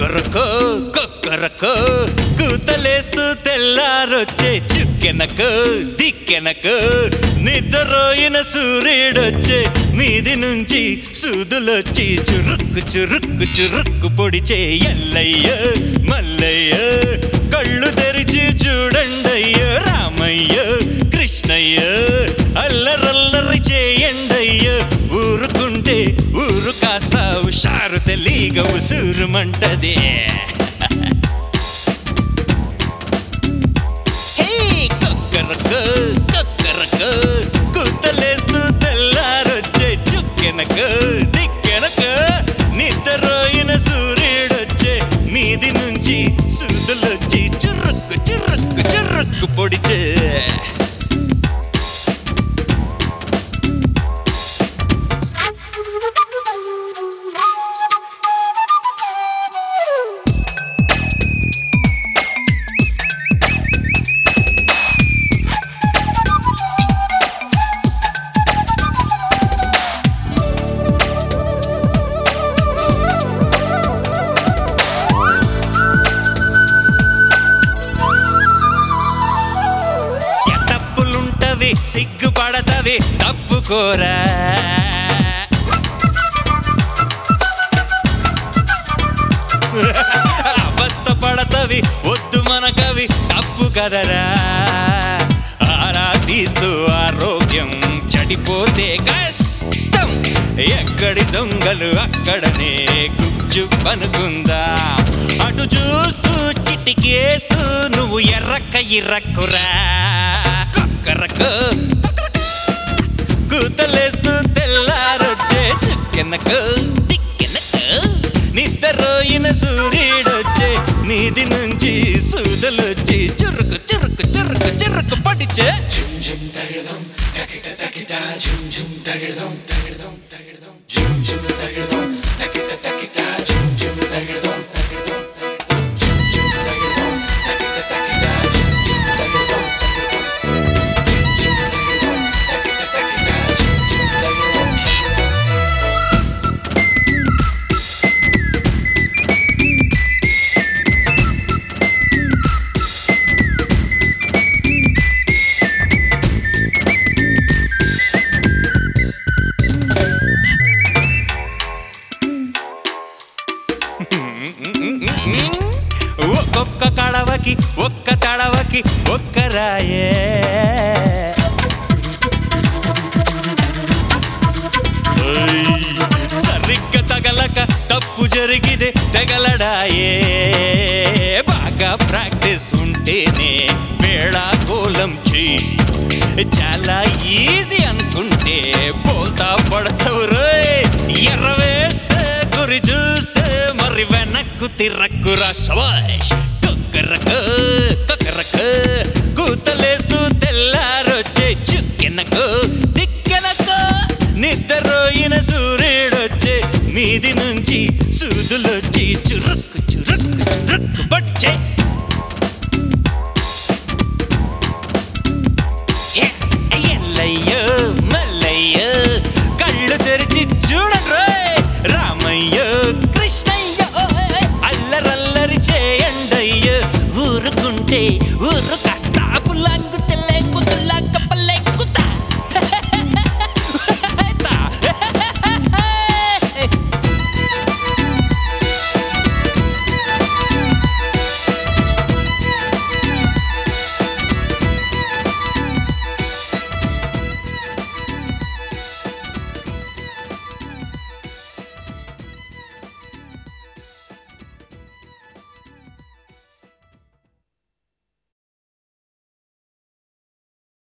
కొక్కరకో కొక్కరకో కూతలేస్తూ తెల్లారొచ్చే చుక్కెనకు దిక్కెనకు నిద్రపోయిన సూర్యుడొచ్చే మీది నుంచి సూదులొచ్చి చురుక్కు చురుక్కు చురుక్కు పొడిచే ఎల్లయ్య మల్లయ్య కళ్ళు తెరిచి చూడండయ్య రామయ్య కృష్ణయ్య అల్లరల్లరి చేయండయ్య ఊరుకుంటే ఊరు కాస్త హుషారు తెలీగ ఉసూరుమంటది హే, కొక్కరకో, కొక్కరకో, కూతలేస్తూ తెల్లారొచ్చే చుక్కెనకు దిక్కెనకు నిద్రపోయిన సూర్యుడొచ్చే మీది నుంచి సూదులొచ్చి చురుక్కు చురుక్కు చురుక్కు పొడిచే ఎటప్పులుంటవి సిగ్గుపడతవి తప్పుకోరా అవస్థ పడతవి వద్దు మనకవి తప్పు కదరా ఆరా తీస్తూ ఆరోగ్యం చెడిపోతే కష్టం ఎక్కడి దొంగలు అక్కడనే గుజ్జు పనుకుందా అటు చూస్తూ చిటికేస్తూ నువ్వు ఎర్రక్క ఇర్రక్కురా కొక్కరకు కూతలేస్తూ తెల్లారొచ్చే చుక్కెనకు దిక్కెనకు నిద్రపోయిన సూర్యుడొచ్చే మీది నుంచి సూదలొచ్చి చురుకు చురుకు చురుకు చురుకు పడిచే Jum jum dagirdum, dakita dakita, jum jum dagirdum, dagirdum, dagirdum, jum jum dagirdum, dakita dakita, jum jum dagirdum, dagirdum, dagirdum, jum jum dagirdum, dakita dakita, jum jum dagirdum, dagirdum, jum jum dagirdum, dakita dakita, jum jum dagirdum, dagirdum. ఒక్కొక్క కడవకి ఒక్క తడవకి ఒక్క రాయే ఓయ్, సరిగ్గా తగలక తప్పు జరిగితే తెగలడాయే బాగా practice ఉంటేనే వేళా కోలం చెయ్యి చాలా ఈజీ అనుకుంటే పోతా పడతావు రోయ్ ఎర్ర వేస్తే గురి చూస్తే మరి వెనక్కు తిరక్కురా శబాష్ కొక్కరకు కొక్కరకు కూతలేస్తూ తెల్లారొచ్చే చుక్కెనకు దిక్కెనకు నిద్రపోయిన సూర్యుడొచ్చే మీది నుంచి సూదులు